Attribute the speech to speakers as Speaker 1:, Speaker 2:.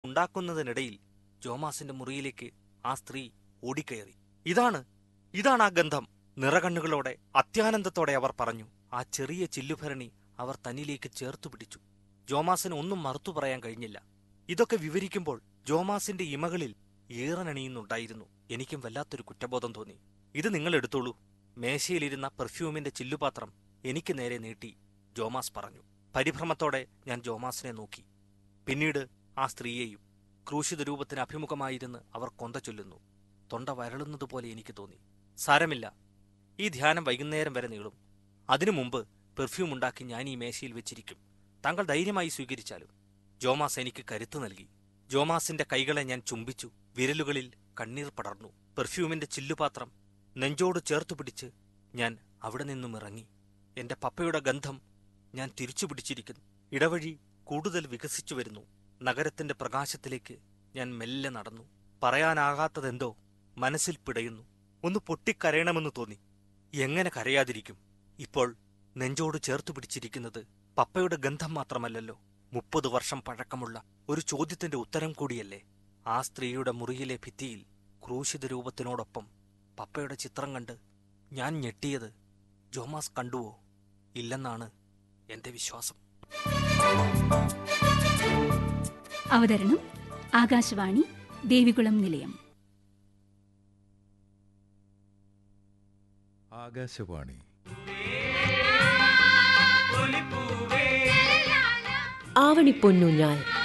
Speaker 1: ഉണ്ടാക്കുന്നതിനിടയിൽ ജോമാസിന്റെ മുറിയിലേക്ക് ആ സ്ത്രീ ഓടിക്കയറി ഇതാണ് ഇതാണ് ആ ഗന്ധം നിറകണ്ണുകളോടെ അത്യാനന്ദത്തോടെ അവർ പറഞ്ഞു ആ ചെറിയ ചില്ലുഭരണി അവർ തന്നിലേക്ക് ചേർത്തു പിടിച്ചു ജോമാസിന് ഒന്നും മറുത്തു പറയാൻ കഴിഞ്ഞില്ല ഇതൊക്കെ വിവരിക്കുമ്പോൾ ജോമാസിന്റെ ഇമകളിൽ ഈറനണിയുന്നുണ്ടായിരുന്നു എനിക്കും വല്ലാത്തൊരു കുറ്റബോധം തോന്നി ഇത് നിങ്ങൾ എടുത്തോളൂ മേശയിലിരുന്ന പെർഫ്യൂമിന്റെ ചില്ലുപാത്രം എനിക്ക് നേരെ നീട്ടി ജോമാസ് പറഞ്ഞു പരിഭ്രമത്തോടെ ഞാൻ ജോമാസിനെ നോക്കി പിന്നീട് ആ സ്ത്രീയെയും ക്രൂശിത രൂപത്തിന് അഭിമുഖമായിരുന്ന് അവർ കൊന്ത ചൊല്ലുന്നു തൊണ്ട വരളുന്നതുപോലെ എനിക്ക് തോന്നി സാരമില്ല ഈ ധ്യാനം വൈകുന്നേരം വരെ നീളും അതിനു മുമ്പ് പെർഫ്യൂം ഉണ്ടാക്കി ഞാൻ ഈ മേശയിൽ വെച്ചിരിക്കും താങ്കൾ ധൈര്യമായി സ്വീകരിച്ചാലും ജോമാസ് എനിക്ക് കരുത്ത് നൽകി ജോമാസിന്റെ കൈകളെ ഞാൻ ചുംബിച്ചു വിരലുകളിൽ കണ്ണീർ പടർന്നു പെർഫ്യൂമിന്റെ ചില്ലുപാത്രം നെഞ്ചോട് ചേർത്തു പിടിച്ച് ഞാൻ അവിടെ നിന്നും ഇറങ്ങി എന്റെ പപ്പയുടെ ഗന്ധം ഞാൻ തിരിച്ചു പിടിച്ചിരിക്കുന്നു ഇടവഴി കൂടുതൽ വികസിച്ചു വരുന്നു നഗരത്തിന്റെ പ്രകാശത്തിലേക്ക് ഞാൻ മെല്ലെ നടന്നു പറയാനാകാത്തതെന്തോ മനസ്സിൽ പിടയുന്നു ഒന്ന് പൊട്ടിക്കരയണമെന്ന് തോന്നി എങ്ങനെ കരയാതിരിക്കും ഇപ്പോൾ നെഞ്ചോട് ചേർത്തു പിടിച്ചിരിക്കുന്നത് പപ്പയുടെ ഗന്ധം മാത്രമല്ലല്ലോ മുപ്പത് വർഷം പഴക്കമുള്ള ഒരു ചോദ്യത്തിന്റെ ഉത്തരം കൂടിയല്ലേ ആ സ്ത്രീയുടെ മുറിയിലെ ഭിത്തിയിൽ ക്രൂശിത രൂപത്തിനോടൊപ്പം പപ്പയുടെ ചിത്രം കണ്ട് ഞാൻ ഞെട്ടിയത് ജോമാസ് കണ്ടുവോ ഇല്ലെന്നാണ് എന്റെ വിശ്വാസം
Speaker 2: അവതരണം ആകാശവാണി ദേവികുളം നിലയം
Speaker 3: ആകാശവാണി
Speaker 4: ആവണിപ്പൊന്നൂഞ്ഞാൽ